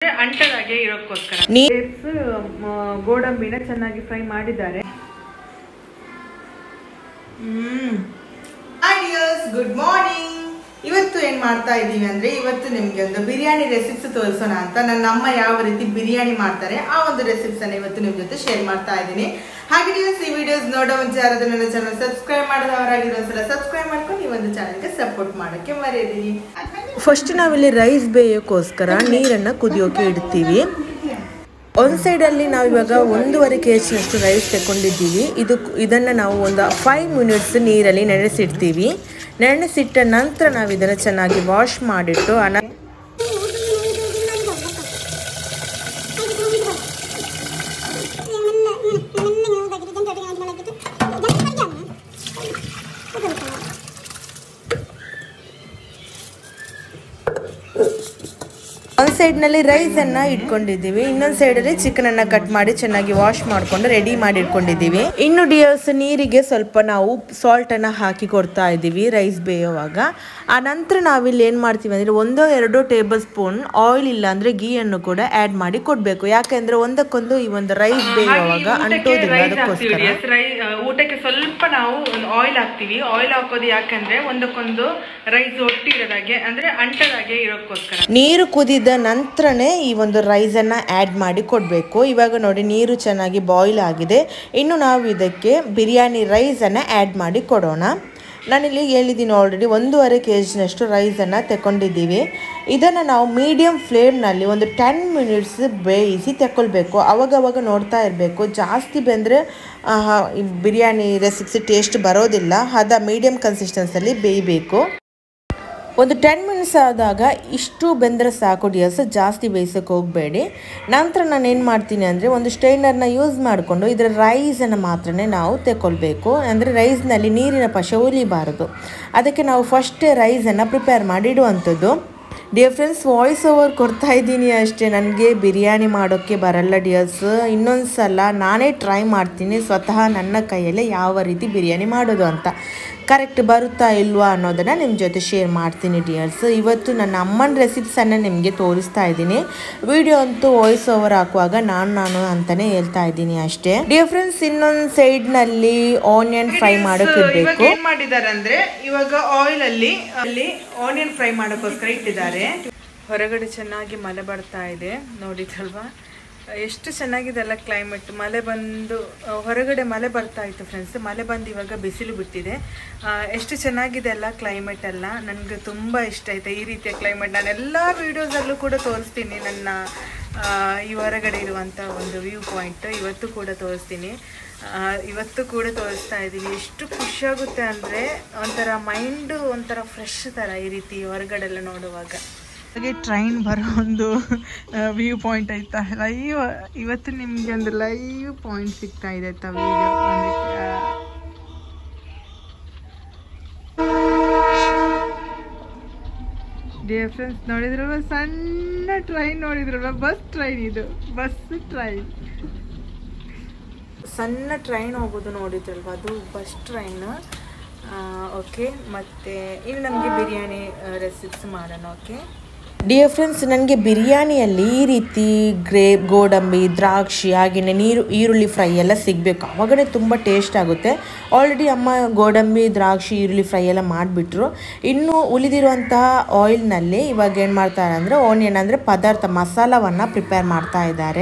ಅಂಟದಾಗೆ ಇರೋಕ್ಕೋಸ್ಕರ ನೀ- Grapes, ಮ, ಗೋಡಂಬಿನ ಚೆನ್ನಾಗಿ ಫ್ರೈ ಮಾಡಿದ್ದಾರೆ ಹಾಯ್ ಡಿಯರ್ಸ್ ಗುಡ್ ಮಾರ್ನಿಂಗ್ ಇವತ್ತು ಏನ್ ಮಾಡ್ತಾ ಇದ್ದೀವಿ ಅಂದ್ರೆ ಇವತ್ತು ನಿಮ್ಗೆ ಒಂದು ಬಿರಿಯಾನಿ ರೆಸಿಪ್ಸ್ ತೋರಿಸೋಣ ಅಂತ ನನ್ನ ಅಮ್ಮ ಯಾವ ರೀತಿ ಬಿರಿಯಾನಿ ಮಾಡ್ತಾರೆ ಆ ಒಂದು ರೆಸಿಪ್ಸ್ ಅನ್ನ ಇವತ್ತು ನಿಮ್ ಜೊತೆ ಶೇರ್ ಮಾಡ್ತಾ ಇದ್ದೀನಿ ಹಾಗೆ ಡಿಯರ್ಸ್ ಈ ವಿಡಿಯೋಸ್ ನೋಡೋ ಮುಂಚೆ ಯಾರಾದ್ರೂ ನನ್ನ ಚಾನಲ್ ಸಬ್ಸ್ಕ್ರೈಬ್ ಮಾಡೋದವರಾಗಿರೋ ಒಂದ್ಸಲ ಸಬ್ಸ್ಕ್ರೈಬ್ ಮಾಡ್ಕೊಂಡು ಈ ಒಂದು ಚಾನಲ್ಗೆ ಸಪೋರ್ಟ್ ಮಾಡೋಕ್ಕೆ ಮರೆಯದಿರಿ ಫಸ್ಟ್ ನಾವಿಲ್ಲಿ ರೈಸ್ ಬೇಯೋಕ್ಕೋಸ್ಕರ ನೀರನ್ನು ಕುದಿಯೋಕೆ ಇಡ್ತೀವಿ ಒಂದು ಸೈಡಲ್ಲಿ ನಾವು ಇವಾಗ ಒಂದೂವರೆ ಕೆ ಜಿನಷ್ಟು ರೈಸ್ ತಗೊಂಡಿದ್ದೀವಿ ಇದು ಇದನ್ನು ನಾವು ಒಂದು ಫೈವ್ ಮಿನಿಟ್ಸ್ ನೀರಲ್ಲಿ ನೆನೆಸಿಡ್ತೀವಿ ನೆನೆಸಿಟ್ಟ ನಂತರ ನಾವು ಇದನ್ನು ಚೆನ್ನಾಗಿ ವಾಶ್ ಮಾಡಿಟ್ಟು ಅನ ಒಂದು ಸೈಡ್ನಲ್ಲಿ ರೈಸನ್ನು ಇಟ್ಕೊಂಡಿದ್ದೀವಿ ಇನ್ನೊಂದು ಸೈಡಲ್ಲಿ ಚಿಕನನ್ನು ಕಟ್ ಮಾಡಿ ಚೆನ್ನಾಗಿ ವಾಶ್ ಮಾಡಿಕೊಂಡು ರೆಡಿ ಮಾಡಿ ಇಟ್ಕೊಂಡಿದ್ದೀವಿ ಇನ್ನು ಡಿಯರ್ಸ್ ನೀರಿಗೆ ಸ್ವಲ್ಪ ನಾವು ಸಾಲ್ಟನ್ನು ಹಾಕಿ ಕೊಡ್ತಾ ಇದ್ದೀವಿ ರೈಸ್ ಬೇಯುವಾಗ ಆ ನಂತರ ನಾವಿಲ್ಲಿ ಏನು ಮಾಡ್ತೀವಿ ಅಂದರೆ ಒಂದೋ ಎರಡೋ ಟೇಬಲ್ ಸ್ಪೂನ್ ಆಯಿಲ್ ಇಲ್ಲ ಅಂದರೆ ಗೀಯನ್ನು ಕೂಡ ಆ್ಯಡ್ ಮಾಡಿ ಕೊಡಬೇಕು ಯಾಕೆಂದರೆ ಒಂದಕ್ಕೊಂದು ಈ ಒಂದು ರೈಸ್ ಬೇಯುವಾಗ ಅಂಟೋದಿಲ್ಲ ಅದಕ್ಕೋಸ್ಕರ ಊಟಕ್ಕೆ ಸ್ವಲ್ಪ ನಾವು ಆಯಿಲ್ ಹಾಕ್ತಿವಿ ಆಯಿಲ್ ಹಾಕೋದು ಯಾಕಂದ್ರೆ ಒಂದಕ್ಕೊಂದು ರೈಸ್ ಒಟ್ಟಿರೋದಾಗೆ ಅಂದ್ರೆ ಅಂಟದಾಗೆ ಇರೋಕ್ಕೋಸ್ಕರ ನೀರು ಕುದಿದ ನಂತರನೇ ಈ ಒಂದು ರೈಸನ್ನು ಆ್ಯಡ್ ಮಾಡಿ ಕೊಡಬೇಕು ಇವಾಗ ನೋಡಿ ನೀರು ಚೆನ್ನಾಗಿ ಬಾಯ್ಲ್ ಆಗಿದೆ ಇನ್ನು ನಾವು ಇದಕ್ಕೆ ಬಿರಿಯಾನಿ ರೈಸನ್ನು ಆ್ಯಡ್ ಮಾಡಿ ಕೊಡೋಣ ನಾನಿಲ್ಲಿ ಹೇಳಿದ್ದೀನಿ ಆಲ್ರೆಡಿ ಒಂದೂವರೆ ಕೆ ಜಿನಷ್ಟು ರೈಸನ್ನು ತಗೊಂಡಿದ್ದೀವಿ ಇದನ್ನು ನಾವು ಮೀಡಿಯಮ್ ಫ್ಲೇಮ್ನಲ್ಲಿ ಒಂದು ಟೆನ್ ಮಿನಿಟ್ಸ್ ಬೇಯಿಸಿ ತಗೊಳ್ಬೇಕು ಅವಾಗವಾಗ ನೋಡ್ತಾ ಇರಬೇಕು ಜಾಸ್ತಿ ಬೆಂದರೆ ಬಿರಿಯಾನಿ ರೆಸಿಪ್ಸಿ ಟೇಸ್ಟ್ ಬರೋದಿಲ್ಲ ಹದ ಮೀಡಿಯಮ್ ಕನ್ಸಿಸ್ಟೆನ್ಸಲ್ಲಿ ಬೇಯಬೇಕು ಒಂದು ಟೆನ್ ಮಿನಿಟ್ಸ್ ಆದಾಗ ಇಷ್ಟು ಬೆಂದರೆ ಸಾಕು ಡಿಯರ್ಸ್ ಜಾಸ್ತಿ ಬೇಯಿಸೋಕೆ ಹೋಗಬೇಡಿ ನಂತರ ನಾನು ಏನು ಮಾಡ್ತೀನಿ ಅಂದರೆ ಒಂದು ಸ್ಟ್ರೈನರ್ನ ಯೂಸ್ ಮಾಡಿಕೊಂಡು ಇದರ ರೈಸನ್ನು ಮಾತ್ರನೇ ನಾವು ತೆಗೊಳ್ಬೇಕು ಅಂದರೆ ರೈಸ್ನಲ್ಲಿ ನೀರಿನ ಪಶ ಉಲಿಬಾರದು ಅದಕ್ಕೆ ನಾವು ಫಸ್ಟೇ ರೈಸನ್ನು ಪ್ರಿಪೇರ್ ಮಾಡಿ ಇಡುವಂಥದ್ದು ಡಿಯರ್ ಫ್ರೆಂಡ್ಸ್ ವಾಯ್ಸ್ ಓವರ್ ಕೊಡ್ತಾ ಇದ್ದೀನಿ ಅಷ್ಟೇ ನನಗೆ ಬಿರಿಯಾನಿ ಮಾಡೋಕ್ಕೆ ಬರಲ್ಲ ಡಿಯರ್ಸ್ ಇನ್ನೊಂದು ಸಲ ನಾನೇ ಟ್ರೈ ಮಾಡ್ತೀನಿ ಸ್ವತಃ ನನ್ನ ಕೈಯಲ್ಲೇ ಯಾವ ರೀತಿ ಬಿರಿಯಾನಿ ಮಾಡೋದು ಅಂತ ಕರೆಕ್ಟ್ ಬರುತ್ತಾ ಇಲ್ವಾ ಅನ್ನೋದನ್ನು ನಿಮ್ಮ ಜೊತೆ ಶೇರ್ ಮಾಡ್ತೀನಿ ಡಿಯರ್ಸ್ ಇವತ್ತು ನನ್ನ ಅಮ್ಮನ ರೆಸಿಪ್ಸನ್ನು ನಿಮಗೆ ತೋರಿಸ್ತಾ ಇದ್ದೀನಿ ವಿಡಿಯೋ ಅಂತೂ ವಾಯ್ಸ್ ಓವರ್ ಹಾಕುವಾಗ ನಾನು ನಾನು ಅಂತಲೇ ಹೇಳ್ತಾ ಇದ್ದೀನಿ ಅಷ್ಟೇ ಡಿಯರ್ ಫ್ರೆಂಡ್ಸ್ ಇನ್ನೊಂದು ಸೈಡ್ನಲ್ಲಿ ಆನಿಯನ್ ಫ್ರೈ ಮಾಡೋಕೆ ಇವಾಗ ಇಡಬೇಕು ಏನ್ ಮಾಡಿದ್ದಾರೆ ಅಂದ್ರೆ ಇವಾಗ ಆಯಿಲ್ ಅಲ್ಲಿ ಅಲ್ಲಿ ಆನಿಯನ್ ಫ್ರೈ ಮಾಡೋಕ್ಕೋಸ್ಕರ ಇಟ್ಟಿದ್ದಾರೆ ಹೊರಗಡೆ ಚೆನ್ನಾಗಿ ಮಳೆ ಬರ್ತಾ ಇದೆ ನೋಡಿದ್ರಲ್ವಾ ಎಷ್ಟು ಚೆನ್ನಾಗಿದೆ ಅಲ್ಲ ಕ್ಲೈಮೇಟ್ ಮಳೆ ಬಂದು ಆ, ಹೊರಗಡೆ ಮಳೆ ಬರ್ತಾ ಇತ್ತು ಫ್ರೆಂಡ್ಸ್ ಮಳೆ ಬಂದು ಇವಾಗ ಬಿಸಿಲು ಬಿಟ್ಟಿದೆ ಆ, ಎಷ್ಟು ಚೆನ್ನಾಗಿದೆ ಅಲ್ಲ ಕ್ಲೈಮೇಟ್ ಎಲ್ಲ ನನಗೆ ತುಂಬ ಇಷ್ಟ ಆಯ್ತು ಈ ರೀತಿಯ ಕ್ಲೈಮೇಟ್ ನಾನು ಎಲ್ಲ ವೀಡಿಯೋಸಲ್ಲೂ ಕೂಡ ತೋರಿಸ್ತೀನಿ ನನ್ನ ಆ, ಈ ಹೊರಗಡೆ ಇರುವಂಥ ಒಂದು ವ್ಯೂ ಪಾಯಿಂಟ್ ಇವತ್ತು ಕೂಡ ತೋರಿಸ್ತೀನಿ ಆ, ಇವತ್ತು ಕೂಡ ತೋರಿಸ್ತಾ ಇದ್ದೀನಿ ಎಷ್ಟು ಖುಷಿಯಾಗುತ್ತೆ ಅಂದರೆ ಒಂಥರ ಮೈಂಡು ಒಂಥರ ಫ್ರೆಶ್ ಥರ ಈ ರೀತಿ ಹೊರಗಡೆ ಎಲ್ಲ ನೋಡುವಾಗ ಹಾಗೆ ಟ್ರೈನ್ ಬರೋ ಒಂದು ವ್ಯೂ ಪಾಯಿಂಟ್ ಆಯ್ತಾ ಲೈವ್ ಇವತ್ತು ನಿಮಗೆ ಒಂದು ಲೈವ್ ಪಾಯಿಂಟ್ ಸಿಗ್ತಾ ಇದೆ ಆಯ್ತಾ ವಿಡಿಯೋ ಡಿಯರ್ ಫ್ರೆಂಡ್ಸ್ ನೋಡಿದ್ರಲ್ವ ಸಣ್ಣ ಟ್ರೈನ್ ನೋಡಿದ್ರಲ್ವ ಬಸ್ ಟ್ರೈನ್ ಇದು ಬಸ್ ಟ್ರೈನ್ ಸಣ್ಣ ಟ್ರೈನ್ ಹೋಗೋದು ನೋಡಿದ್ರಲ್ವ ಅದು ಬಸ್ ಟ್ರೈನ್ ಓಕೆ ಮತ್ತು ಇನ್ನು ನಮಗೆ ಬಿರಿಯಾನಿ ರೆಸಿಪ್ಸ್ ಮಾಡೋಣ ಓಕೆ ಡಿಯರ್ ಫ್ರೆಂಡ್ಸ್ ನನಗೆ ಬಿರಿಯಾನಿಯಲ್ಲಿ ಈ ರೀತಿ ಗ್ರೇಪ್ ಗೋಡಂಬಿ ದ್ರಾಕ್ಷಿ ಹಾಗೆಯೇ ನೀರು ಈರುಳ್ಳಿ ಫ್ರೈ ಎಲ್ಲ ಸಿಗಬೇಕು ಅವಾಗಲೇ ತುಂಬ ಟೇಸ್ಟ್ ಆಗುತ್ತೆ ಆಲ್ರೆಡಿ ಅಮ್ಮ ಗೋಡಂಬಿ ದ್ರಾಕ್ಷಿ ಈರುಳ್ಳಿ ಫ್ರೈ ಎಲ್ಲ ಮಾಡಿಬಿಟ್ರು ಇನ್ನು ಉಳಿದಿರುವಂತಹ ಆಯಿಲ್ನಲ್ಲಿ ಇವಾಗ ಏನು ಮಾಡ್ತಾರೆ ಅಂದರೆ ಆನಿಯನ್ ಅಂದರೆ ಪದಾರ್ಥ ಮಸಾಲವನ್ನು ಪ್ರಿಪೇರ್ ಮಾಡ್ತಾ ಇದ್ದಾರೆ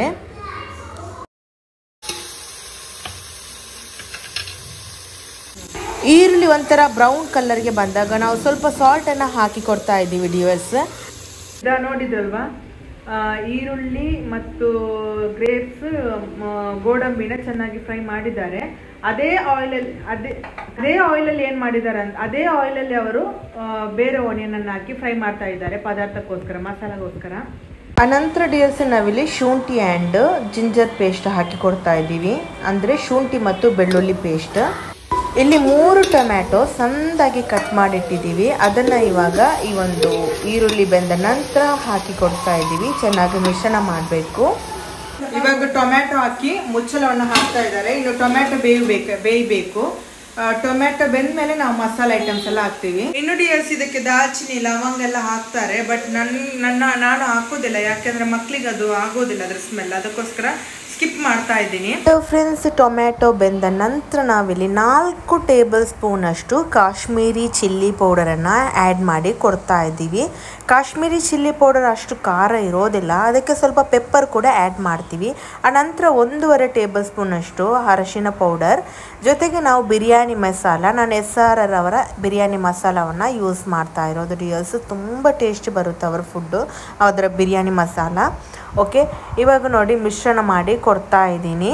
ಈರುಳ್ಳಿ ಒಂಥರ ಬ್ರೌನ್ ಕಲರ್ಗೆ ಬಂದಾಗ ನಾವು ಸ್ವಲ್ಪ ಸಾಲ್ಟನ್ನು ಹಾಕಿ ಕೊಡ್ತಾ ಇದ್ದೀವಿ ಡಿಯರ್ಸ್ ಇದ ನೋಡಿದ್ರಲ್ವಾ ಆ, ಈರುಳ್ಳಿ ಮತ್ತು ಗ್ರೇಪ್ಸ್ ಗೋಡಂಬಿನ ಚೆನ್ನಾಗಿ ಫ್ರೈ ಮಾಡಿದ್ದಾರೆ ಅದೇ ಆಯಿಲಲ್ಲಿ ಅದೇ ಅದೇ ಆಯಿಲಲ್ಲಿ ಏನು ಮಾಡಿದ್ದಾರೆ ಅಂತ ಅದೇ ಆಯಿಲಲ್ಲಿ ಅವರು ಆ, ಬೇರೆ ಆನಿಯನ್ ಅನ್ನು ಹಾಕಿ ಫ್ರೈ ಮಾಡ್ತಾ ಇದ್ದಾರೆ ಪದಾರ್ಥಕ್ಕೋಸ್ಕರ ಮಸಾಲಗೋಸ್ಕರ ಅನಂತರ ಡಿಯರ್ಸ್ ನಾವಿಲ್ಲಿ ಶುಂಠಿ ಆ್ಯಂಡ್ ಜಿಂಜರ್ ಪೇಸ್ಟ್ ಹಾಕಿ ಕೊಡ್ತಾ ಇದ್ದೀವಿ ಅಂದರೆ ಶುಂಠಿ ಮತ್ತು ಬೆಳ್ಳುಳ್ಳಿ ಪೇಸ್ಟ್ ಇಲ್ಲಿ ಮೂರು ಟೊಮ್ಯಾಟೊ ಸಣ್ಣದಾಗಿ ಕಟ್ ಮಾಡಿಟ್ಟಿದ್ದೀವಿ ಅದನ್ನು ಇವಾಗ ಈ ಒಂದು ಈರುಳ್ಳಿ ಬೆಂದ ನಂತರ ಹಾಕಿ ಕೊಡ್ತಾ ಇದ್ದೀವಿ ಚೆನ್ನಾಗಿ ಮಿಶ್ರಣ ಮಾಡಬೇಕು ಇವಾಗ ಟೊಮ್ಯಾಟೊ ಹಾಕಿ ಮುಚ್ಚಳವನ್ನು ಹಾಕ್ತಾ ಇದ್ದಾರೆ ಇನ್ನು ಟೊಮ್ಯಾಟೊ ಬೇಯಬೇಕು ಬೇಯಬೇಕು ಟೊಮ್ಯಾಟೊ ಬೆಂದ ಮೇಲೆ ನಾವು ಮಸಾಲೆ ಐಟಮ್ಸ್ ಎಲ್ಲ ಹಾಕ್ತೀವಿ ಇನ್ನು ಡಿಯರ್ಸ್ ಇದಕ್ಕೆ ದಾಲ್ಚಿನಿ ಲವಂಗ ಎಲ್ಲ ಹಾಕ್ತಾರೆ ಬಟ್ ನನ್ನ ನನ್ನ ನಾನು ಹಾಕೋದಿಲ್ಲ ಯಾಕೆಂದ್ರೆ ಮಕ್ಳಿಗೆ ಅದು ಆಗೋದಿಲ್ಲ ಅದ್ರ ಸ್ಮೆಲ್ ಅದಕ್ಕೋಸ್ಕರ ಸ್ಕಿಪ್ ಮಾಡ್ತಾ ಇದ್ದೀನಿ ಫ್ರೆಂಡ್ಸ್ ಟೊಮ್ಯಾಟೊ ಬೆಂದ ನಂತರ ನಾವಿಲ್ಲಿ ನಾಲ್ಕು ಟೇಬಲ್ ಸ್ಪೂನಷ್ಟು ಕಾಶ್ಮೀರಿ ಚಿಲ್ಲಿ ಪೌಡರನ್ನು ಆ್ಯಡ್ ಮಾಡಿ ಕೊಡ್ತಾ ಇದ್ದೀವಿ ಕಾಶ್ಮೀರಿ ಚಿಲ್ಲಿ ಪೌಡರ್ ಅಷ್ಟು ಖಾರ ಇರೋದಿಲ್ಲ ಅದಕ್ಕೆ ಸ್ವಲ್ಪ ಪೆಪ್ಪರ್ ಕೂಡ ಆ್ಯಡ್ ಮಾಡ್ತೀವಿ ಆ ನಂತರ ಒಂದೂವರೆ ಟೇಬಲ್ ಸ್ಪೂನಷ್ಟು ಅರಶಿನ ಪೌಡರ್ ಜೊತೆಗೆ ನಾವು ಬಿರಿಯಾನಿ ಮಸಾಲ ನಾನು ಎಸ್ ಆರ್ ಆರ್ ಅವರ ಬಿರಿಯಾನಿ ಮಸಾಲವನ್ನು ಯೂಸ್ ಮಾಡ್ತಾ ಇರೋದು ಡಿಯರ್ಸ್ ತುಂಬ ಟೇಸ್ಟ್ ಬರುತ್ತೆ ಅವರ ಫುಡ್ಡು ಅದರ ಬಿರಿಯಾನಿ ಮಸಾಲ ಓಕೆ ಇವಾಗ ನೋಡಿ ಮಿಶ್ರಣ ಮಾಡಿ ಕೊಡ್ತಾ ಇದ್ದೀನಿ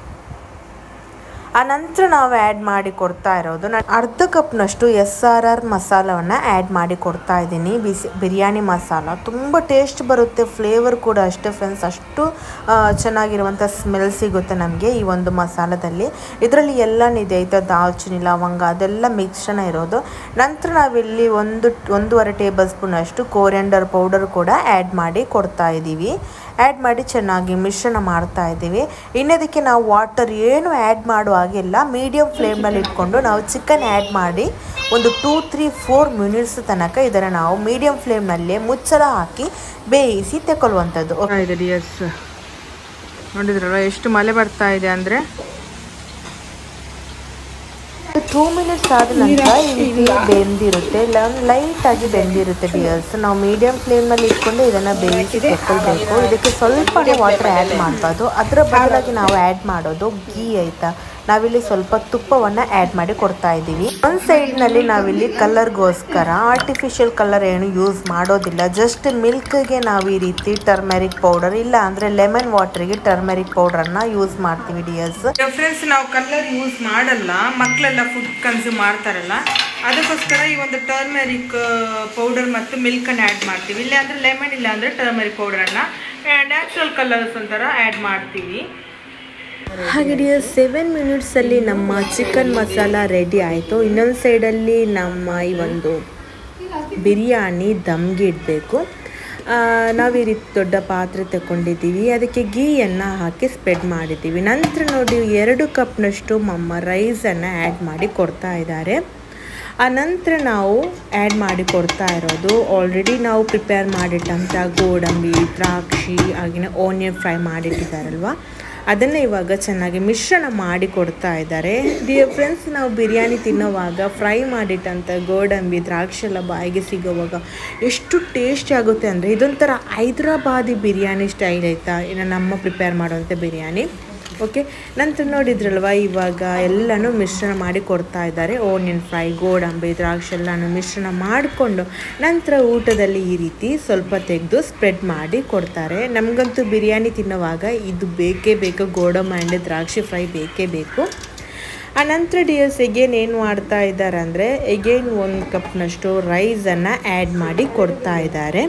ಆ ನಂತರ ನಾವು ಆ್ಯಡ್ ಮಾಡಿ ಕೊಡ್ತಾ ಇರೋದು ನಾನು ಅರ್ಧ ಕಪ್ನಷ್ಟು ಎಸ್ ಆರ್ ಆರ್ ಮಸಾಲವನ್ನು ಆ್ಯಡ್ ಮಾಡಿ ಕೊಡ್ತಾ ಇದ್ದೀನಿ ಬಿಸಿ ಬಿರಿಯಾನಿ ಮಸಾಲ ತುಂಬ ಟೇಸ್ಟ್ ಬರುತ್ತೆ ಫ್ಲೇವರ್ ಕೂಡ ಅಷ್ಟೇ ಫ್ರೆಂಡ್ಸ್ ಅಷ್ಟು ಆ, ಚೆನ್ನಾಗಿರುವಂಥ ಸ್ಮೆಲ್ ಸಿಗುತ್ತೆ ನಮಗೆ ಈ ಒಂದು ಮಸಾಲದಲ್ಲಿ ಇದರಲ್ಲಿ ಎಲ್ಲನಿದೆ ಆಯಿತಾ ದಾಲ್ಚಿನಿ ಲವಂಗ ಅದೆಲ್ಲ ಮಿಶ್ರಣ ಇರೋದು ನಂತರ ನಾವಿಲ್ಲಿ ಒಂದು ಒಂದೂವರೆ ಟೇಬಲ್ ಸ್ಪೂನ್ ಅಷ್ಟು ಕೋರಿಯಂಡರ್ ಪೌಡರ್ ಕೂಡ ಆ್ಯಡ್ ಮಾಡಿ ಕೊಡ್ತಾ ಇದ್ದೀವಿ ಆ್ಯಡ್ ಮಾಡಿ ಚೆನ್ನಾಗಿ ಮಿಶ್ರಣ ಮಾಡ್ತಾ ಇದ್ದೀವಿ ಇನ್ನದಕ್ಕೆ ನಾವು ವಾಟರ್ ಏನು ಆ್ಯಡ್ ಮಾಡುವ ಹಾಗಿಲ್ಲ ಮೀಡಿಯಮ್ ಫ್ಲೇಮ್ನಲ್ಲಿ ಇಟ್ಕೊಂಡು ನಾವು ಚಿಕನ್ ಆ್ಯಡ್ ಮಾಡಿ ಒಂದು ಟೂ ತ್ರೀ ಫೋರ್ ಮಿನಿಟ್ಸ್ ತನಕ ಇದನ್ನು ನಾವು ಮೀಡಿಯಮ್ ಫ್ಲೇಮ್ನಲ್ಲೇ ಮುಚ್ಚಳ ಹಾಕಿ ಬೇಯಿಸಿ ತಗೊಳ್ಳುವಂಥದ್ದು ಇದೆ ಡಿಯರ್ಸ್ ನೋಡಿದ್ರಲ್ವ ಎಷ್ಟು ಮಳೆ ಬರ್ತಾ ಇದೆ ಅಂದರೆ ಟೂ ಮಿನಿಟ್ಸ್ ಆದ ನಂತರ ಈ ರೀತಿ ಬೆಂದಿರುತ್ತೆ ಲೈಟ್ ಆಗಿ ಬೆಂದಿರುತ್ತೆ ಡಿಯರ್ಸ್ ನಾವು ಮೀಡಿಯಂ ಫ್ಲೇಮ್ನಲ್ಲಿ ಇಟ್ಕೊಂಡು ಇದನ್ನು ಬೇಯಿಸಿ ತೆಕ್ಕೊಳ್ಬೇಕು ಇದಕ್ಕೆ ಸ್ವಲ್ಪ ವಾಟರ್ ಆ್ಯಡ್ ಮಾಡಬಾರ್ದು ಅದರ ಬದಲಾಗಿ ನಾವು ಆ್ಯಡ್ ಮಾಡೋದು ಗೀ ಆಯಿತಾ ನಾವಿಲ್ಲಿ ಸ್ವಲ್ಪ ತುಪ್ಪವನ್ನು ಆ್ಯಡ್ ಮಾಡಿ ಕೊಡ್ತಾ ಇದ್ದೀವಿ ಒಂದು ಸೈಡ್ನಲ್ಲಿ ನಾವಿಲ್ಲಿ ಕಲರ್ಗೋಸ್ಕರ ಆರ್ಟಿಫಿಷಿಯಲ್ ಕಲರ್ ಏನು ಯೂಸ್ ಮಾಡೋದಿಲ್ಲ ಜಸ್ಟ್ ಮಿಲ್ಕ್ಗೆ ನಾವು ಈ ರೀತಿ ಟರ್ಮೆರಿಕ್ ಪೌಡರ್ ಇಲ್ಲ ಅಂದರೆ ಲೆಮನ್ ವಾಟರ್ಗೆ ಟರ್ಮೆರಿಕ್ ಪೌಡರನ್ನು ಯೂಸ್ ಮಾಡ್ತೀವಿ ಡಿಯರ್ಸ್ ಫ್ರೆಂಡ್ಸ್ ನಾವು ಕಲರ್ ಯೂಸ್ ಮಾಡಲ್ಲ ಮಕ್ಕಳೆಲ್ಲ ಫುಡ್ ಕನ್ಸ್ಯೂಮ್ ಮಾಡ್ತಾರಲ್ಲ ಅದಕ್ಕೋಸ್ಕರ ಈ ಒಂದು ಟರ್ಮೆರಿಕ್ ಪೌಡರ್ ಮತ್ತು ಮಿಲ್ಕನ್ನು ಆ್ಯಡ್ ಮಾಡ್ತೀವಿ ಇಲ್ಲ ಅಂದರೆ ಲೆಮನ್ ಇಲ್ಲ ಅಂದರೆ ಟರ್ಮೆರಿಕ್ ಪೌಡರನ್ನು ನ್ಯಾಚುರಲ್ ಕಲರ್ಸ್ ಒಂಥರ ಆ್ಯಡ್ ಮಾಡ್ತೀವಿ ಹಾಗೆ ಡಿಯರ್ ಸೆವೆನ್ ಮಿನಿಟ್ಸಲ್ಲಿ ನಮ್ಮ ಚಿಕನ್ ಮಸಾಲ ರೆಡಿ ಆಯಿತು ಇನ್ನೊಂದು ಸೈಡಲ್ಲಿ ನಮ್ಮ ಈ ಒಂದು ಬಿರಿಯಾನಿ ದಮ್ಗೆ ಇಡಬೇಕು ನಾವು ಈ ರೀತಿ ದೊಡ್ಡ ಪಾತ್ರೆ ತಗೊಂಡಿದ್ದೀವಿ ಅದಕ್ಕೆ ಗೀಯನ್ನು ಹಾಕಿ ಸ್ಪ್ರೆಡ್ ಮಾಡಿದ್ದೀವಿ ನಂತರ ನೋಡಿ ಎರಡು ಕಪ್ನಷ್ಟು ಮಮ್ಮ ರೈಸನ್ನು ಆ್ಯಡ್ ಮಾಡಿ ಕೊಡ್ತಾ ಇದ್ದಾರೆ ಆ ನಂತರ ನಾವು ಆ್ಯಡ್ ಮಾಡಿ ಕೊಡ್ತಾ ಇರೋದು ಆಲ್ರೆಡಿ ನಾವು ಪ್ರಿಪೇರ್ ಮಾಡಿಟ್ಟಂಥ ಗೋಡಂಬಿ ದ್ರಾಕ್ಷಿ ಹಾಗೆಯೇ ಓನಿಯನ್ ಫ್ರೈ ಮಾಡಿಟ್ಟಿದ್ದಾರಲ್ವ ಅದನ್ನು ಇವಾಗ ಚೆನ್ನಾಗಿ ಮಿಶ್ರಣ ಮಾಡಿ ಕೊಡ್ತಾ ಇದ್ದಾರೆ ಡಿಯರ್ ಫ್ರೆಂಡ್ಸ್ ನಾವು ಬಿರಿಯಾನಿ ತಿನ್ನೋವಾಗ ಫ್ರೈ ಮಾಡಿಟ್ಟಂಥ ಗೋಡಂಬಿ ದ್ರಾಕ್ಷಿ ಎಲ್ಲ ಬಾಯಿಗೆ ಸಿಗೋವಾಗ ಎಷ್ಟು ಟೇಸ್ಟ್ ಆಗುತ್ತೆ ಅಂದರೆ ಇದೊಂಥರ ಹೈದ್ರಾಬಾದಿ ಬಿರಿಯಾನಿ ಸ್ಟೈಲ್ ಆಯಿತಾ ಇನ್ನು ನಮ್ಮ ಪ್ರಿಪೇರ್ ಮಾಡುವಂಥ ಬಿರಿಯಾನಿ ಓಕೆ ನಂತರ ನೋಡಿದ್ರಲ್ವ ಇವಾಗ ಎಲ್ಲನೂ ಮಿಶ್ರಣ ಮಾಡಿ ಕೊಡ್ತಾ ಇದ್ದಾರೆ ಓನಿಯನ್ ಫ್ರೈ ಗೋಡಂಬಿ ದ್ರಾಕ್ಷಿ ಎಲ್ಲನೂ ಮಿಶ್ರಣ ಮಾಡಿಕೊಂಡು ನಂತರ ಊಟದಲ್ಲಿ ಈ ರೀತಿ ಸ್ವಲ್ಪ ತೆಗೆದು ಸ್ಪ್ರೆಡ್ ಮಾಡಿ ಕೊಡ್ತಾರೆ ನಮಗಂತೂ ಬಿರಿಯಾನಿ ತಿನ್ನುವಾಗ ಇದು ಬೇಕೇ ಬೇಕು ಗೋಡಂಬಿ ಆ್ಯಂಡ್ ದ್ರಾಕ್ಷಿ ಫ್ರೈ ಬೇಕೇ ಬೇಕು ಆ ನಂತರ ಡಿಯರ್ಸ್ ಎಗೇನ್ ಏನು ಮಾಡ್ತಾ ಇದ್ದಾರೆ ಅಂದರೆ ಎಗೇನ್ ಒಂದು ಕಪ್ನಷ್ಟು ರೈಸನ್ನು ಆ್ಯಡ್ ಮಾಡಿ ಕೊಡ್ತಾ ಇದ್ದಾರೆ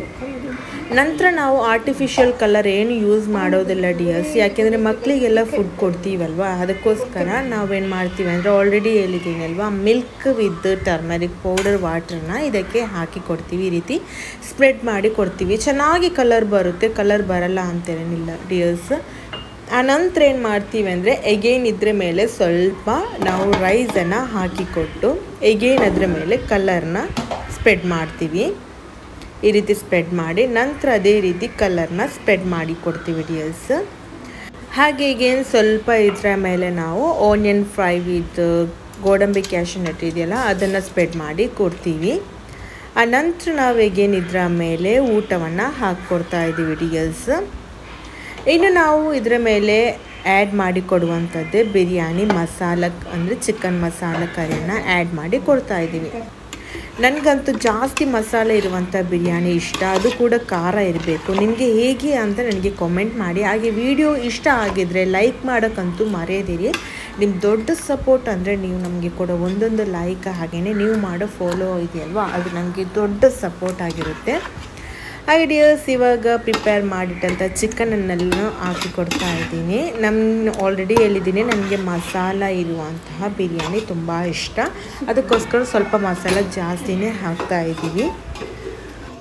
ನಂತರ ನಾವು ಆರ್ಟಿಫಿಷಿಯಲ್ ಕಲರ್ ಏನು ಯೂಸ್ ಮಾಡೋದಿಲ್ಲ ಡಿಯರ್ಸ್ ಯಾಕೆಂದರೆ ಮಕ್ಕಳಿಗೆಲ್ಲ ಫುಡ್ ಕೊಡ್ತೀವಲ್ವ ಅದಕ್ಕೋಸ್ಕರ ನಾವೇನು ಮಾಡ್ತೀವಿ ಅಂದರೆ ಆಲ್ರೆಡಿ ಹೇಳಿದ್ದೀನಿ ಅಲ್ವಾ ಮಿಲ್ಕ್ ವಿತ್ ಟರ್ಮರಿಕ್ ಪೌಡರ್ ವಾಟ್ರನ್ನ ಇದಕ್ಕೆ ಹಾಕಿ ಕೊಡ್ತೀವಿ ಈ ರೀತಿ ಸ್ಪ್ರೆಡ್ ಮಾಡಿ ಕೊಡ್ತೀವಿ ಚೆನ್ನಾಗಿ ಕಲರ್ ಬರುತ್ತೆ ಕಲರ್ ಬರಲ್ಲ ಅಂತೇನಿಲ್ಲ ಡಿಯರ್ಸ್ ಆ ನಂತರ ಏನು ಮಾಡ್ತೀವಿ ಅಂದರೆ ಎಗೇನ್ ಇದ್ರ ಮೇಲೆ ಸ್ವಲ್ಪ ನಾವು ರೈಸನ್ನು ಹಾಕಿಕೊಟ್ಟು ಎಗೇನ್ ಅದ್ರ ಮೇಲೆ ಕಲರ್ನ ಸ್ಪ್ರೆಡ್ ಮಾಡ್ತೀವಿ ಈ ರೀತಿ ಸ್ಪ್ರೆಡ್ ಮಾಡಿ ನಂತರ ಅದೇ ರೀತಿ ಕಲರ್ನ ಸ್ಪ್ರೆಡ್ ಮಾಡಿ ಕೊಡ್ತೀವಿ ಡಿಯರ್ಸ್ ಹಾಗೆ ಈಗೇನು ಸ್ವಲ್ಪ ಇದರ ಮೇಲೆ ನಾವು ಆನಿಯನ್ ಫ್ರೈ ವಿತ್ ಗೋಡಂಬಿ ಕ್ಯಾಶನಟ್ ಇದೆಯಲ್ಲ ಅದನ್ನು ಸ್ಪ್ರೆಡ್ ಮಾಡಿ ಕೊಡ್ತೀವಿ ಆ ನಂತರ ನಾವು ಈಗೇನು ಇದರ ಮೇಲೆ ಊಟವನ್ನು ಹಾಕ್ಕೊಡ್ತಾ ಇದ್ದೀವಿ ಡಿಯರ್ಸ್ ಇನ್ನು ನಾವು ಇದರ ಮೇಲೆ ಆ್ಯಡ್ ಮಾಡಿ ಕೊಡುವಂಥದ್ದೇ ಬಿರಿಯಾನಿ ಮಸಾಲ ಅಂದರೆ ಚಿಕನ್ ಮಸಾಲ ಕರಿಯನ್ನು ಆ್ಯಡ್ ಮಾಡಿ ಕೊಡ್ತಾ ಇದ್ದೀವಿ ನನಗಂತೂ ಜಾಸ್ತಿ ಮಸಾಲೆ ಇರುವಂಥ ಬಿರಿಯಾನಿ ಇಷ್ಟ ಅದು ಕೂಡ ಖಾರ ಇರಬೇಕು ನಿಮಗೆ ಹೇಗೆ ಅಂತ ನನಗೆ ಕಾಮೆಂಟ್ ಮಾಡಿ ಹಾಗೆ ವಿಡಿಯೋ ಇಷ್ಟ ಆಗಿದ್ರೆ ಲೈಕ್ ಮಾಡೋಕ್ಕಂತೂ ಮರೆಯದಿರಿ ನಿಮ್ಮ ದೊಡ್ಡ ಸಪೋರ್ಟ್ ಅಂದರೆ ನೀವು ನಮಗೆ ಕೊಡೋ ಒಂದೊಂದು ಲೈಕ್ ಹಾಗೆಯೇ ನೀವು ಮಾಡೋ ಫಾಲೋ ಇದೆಯಲ್ವಾ ಅದು ನನಗೆ ದೊಡ್ಡ ಸಪೋರ್ಟ್ ಆಗಿರುತ್ತೆ ಹಾಗೆ ಡಿಯರ್ಸ್ ಇವಾಗ ಪ್ರಿಪೇರ್ ಮಾಡಿಟ್ಟಂಥ ಚಿಕನನ್ನೆಲ್ಲ ಹಾಕಿ ಕೊಡ್ತಾ ಇದ್ದೀನಿ ನಮ್ಮ ಆಲ್ರೆಡಿ ಹೇಳಿದ್ದೀನಿ ನನಗೆ ಮಸಾಲ ಇರುವಂತಹ ಬಿರಿಯಾನಿ ತುಂಬ ಇಷ್ಟ ಅದಕ್ಕೋಸ್ಕರ ಸ್ವಲ್ಪ ಮಸಾಲ ಜಾಸ್ತಿನೇ ಹಾಕ್ತಾ ಇದ್ದೀವಿ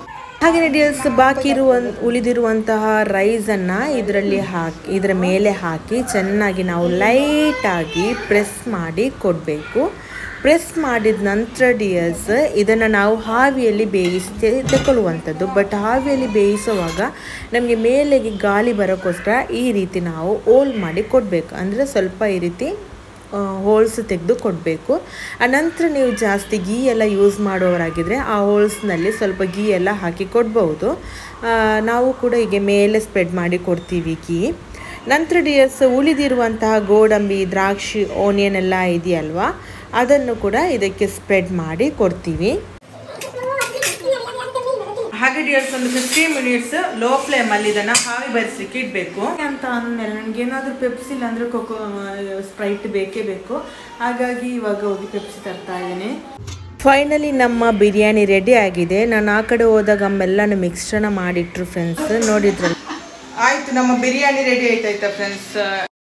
ಹಾಗೆ ಡಿಯರ್ಸ್ ಬಾಕಿ ಇರುವ ಉಳಿದಿರುವಂತಹ ರೈಸನ್ನು ಇದರಲ್ಲಿ ಹಾಕಿ ಇದರ ಮೇಲೆ ಹಾಕಿ ಚೆನ್ನಾಗಿ ನಾವು ಲೈಟಾಗಿ ಪ್ರೆಸ್ ಮಾಡಿ ಕೊಡಬೇಕು ಪ್ರೆಸ್ ಮಾಡಿದ ನಂತರ ಡಿಯರ್ಸ್ ಇದನ್ನು ನಾವು ಹಾವಿಯಲ್ಲಿ ಬೇಯಿಸಿ ತಗೊಳ್ಳುವಂಥದ್ದು ಬಟ್ ಹಾವಿಯಲ್ಲಿ ಬೇಯಿಸುವಾಗ ನಮಗೆ ಮೇಲೆಗೆ ಗಾಳಿ ಬರೋಕ್ಕೋಸ್ಕರ ಈ ರೀತಿ ನಾವು ಓಲ್ ಮಾಡಿ ಕೊಡಬೇಕು ಅಂದರೆ ಸ್ವಲ್ಪ ಈ ರೀತಿ ಹೋಲ್ಸ್ ತೆಗೆದು ಕೊಡಬೇಕು ಆನಂತರ ನೀವು ಜಾಸ್ತಿ ಗೀ ಎಲ್ಲ ಯೂಸ್ ಮಾಡೋರಾಗಿದ್ದರೆ ಆ ಹೋಲ್ಸ್ನಲ್ಲಿ ಸ್ವಲ್ಪ ಗೀ ಎಲ್ಲ ಹಾಕಿ ಕೊಡ್ಬೋದು ಆ, ನಾವು ಕೂಡ ಹೀಗೆ ಮೇಲೆ ಸ್ಪ್ರೆಡ್ ಮಾಡಿ ಕೊಡ್ತೀವಿ ಗೀ ನಂತರ ಡಿಯರ್ಸ್ ಉಳಿದಿರುವಂತಹ ಗೋಡಂಬಿ ದ್ರಾಕ್ಷಿ ಓನಿಯನ್ ಎಲ್ಲ ಇದೆಯಲ್ವಾ ಅದನ್ನು ಕೂಡ ಇದಕ್ಕೆ ಸ್ಪ್ರೆಡ್ ಮಾಡಿ ಕೊಡ್ತೀವಿ ಹಾಗೆ ಡಿಯರ್ಸ್ ಒಂದು ಫಿಫ್ಟಿ ಮಿನಿಟ್ಸ್ ಲೋ ಫ್ಲೇಮ್ ಅಲ್ಲಿ ಇದನ್ನ ಹಾವಿ ಬರಿಸ್ಲಿಕ್ಕೆ ಇಡ್ಬೇಕು ಅಂತ ಅಂದ್ಮೇಲೆ ನನಗೆ ಏನಾದ್ರೂ ಪೆಪ್ಸಿ ಇಲ್ಲ ಅಂದ್ರೆ ಕೊಕೋ ಸ್ಪ್ರೈಟ್ ಬೇಕೇ ಬೇಕು ಹಾಗಾಗಿ ಇವಾಗ ಹೋಗಿ ಪೆಪ್ಸಿ ತರ್ತಾ ಇದ್ದೀನಿ ಫೈನಲಿ ನಮ್ಮ ಬಿರಿಯಾನಿ ರೆಡಿ ಆಗಿದೆ ನಾನು ಆ ಕಡೆ ಹೋದಾಗ ಅಮ್ಮೆಲ್ಲನೂ ಮಿಕ್ಸ್ಚರ್ನ ಮಾಡಿಟ್ರು ಫ್ರೆಂಡ್ಸ್ ನೋಡಿದ್ರಲ್ಲ ಆಯ್ತು ನಮ್ಮ ಬಿರಿಯಾನಿ ರೆಡಿ ಆಯ್ತಾಯ್ತಾ friends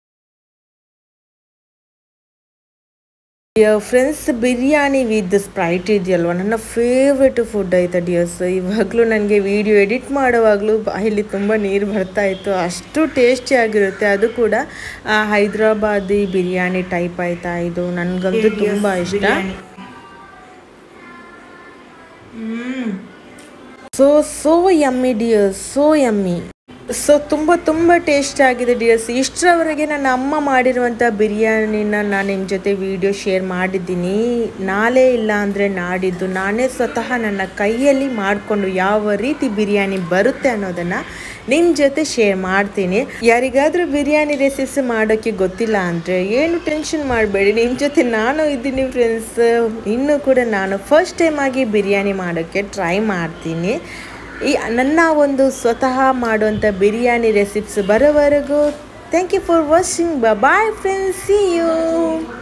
friends biryani with Sprite ಇದೆಯಲ್ವ ನನ್ನ ಫೇವ್ರೆಟ್ ಫುಡ್ ಆಯ್ತಾ ಡಿಯರ್ಸ್ ಇವಾಗಲೂ ನನಗೆ ವಿಡಿಯೋ ಎಡಿಟ್ ಮಾಡುವಾಗಲೂ ಬಾಯಲ್ಲಿ ತುಂಬ ನೀರು ಬರ್ತಾ ಇತ್ತು ಅಷ್ಟು ಟೇಸ್ಟಿ ಆಗಿರುತ್ತೆ ಅದು ಕೂಡ ಆ, ಹೈದ್ರಾಬಾದಿ ಬಿರಿಯಾನಿ ಟೈಪ್ ಆಯ್ತಾ ಇದು ನನಗಂತೂ ತುಂಬ ಇಷ್ಟ so so yummy dears so yummy so ತುಂಬ ತುಂಬ ಟೇಸ್ಟ್ ಆಗಿದೆ ಡಿಯರ್ಸ್ ಇಷ್ಟರವರೆಗೆ ನನ್ನ ಅಮ್ಮ ಮಾಡಿರುವಂಥ ಬಿರಿಯಾನಿನ ನಾನು ನಿಮ್ಮ ಜೊತೆ ವಿಡಿಯೋ ಶೇರ್ ಮಾಡಿದ್ದೀನಿ ನಾಳೆ ಇಲ್ಲ ಅಂದರೆ ನಾಡಿದ್ದು ನಾನೇ ಸ್ವತಃ ನನ್ನ ಕೈಯಲ್ಲಿ ಮಾಡಿಕೊಂಡು ಯಾವ ರೀತಿ ಬಿರಿಯಾನಿ ಬರುತ್ತೆ ಅನ್ನೋದನ್ನು ನಿಮ್ಮ ಜೊತೆ ಶೇರ್ ಮಾಡ್ತೀನಿ ಯಾರಿಗಾದರೂ ಬಿರಿಯಾನಿ ರೆಸಿಪಿ ಮಾಡೋಕ್ಕೆ ಗೊತ್ತಿಲ್ಲ ಅಂದರೆ ಏನು ಟೆನ್ಷನ್ ಮಾಡಬೇಡಿ ನಿಮ್ಮ ಜೊತೆ ನಾನು ಇದ್ದೀನಿ ಫ್ರೆಂಡ್ಸ್ ಇನ್ನೂ ಕೂಡ ನಾನು ಫಸ್ಟ್ ಟೈಮ್ ಆಗಿ ಬಿರಿಯಾನಿ ಮಾಡೋಕ್ಕೆ ಟ್ರೈ ಮಾಡ್ತೀನಿ ಈ ನನ್ನ ಒಂದು ಸ್ವತಃ ಮಾಡುವಂಥ ಬಿರಿಯಾನಿ ರೆಸಿಪ್ಸ್ ಬರೋವರೆಗೂ thank you for watching bye friends see you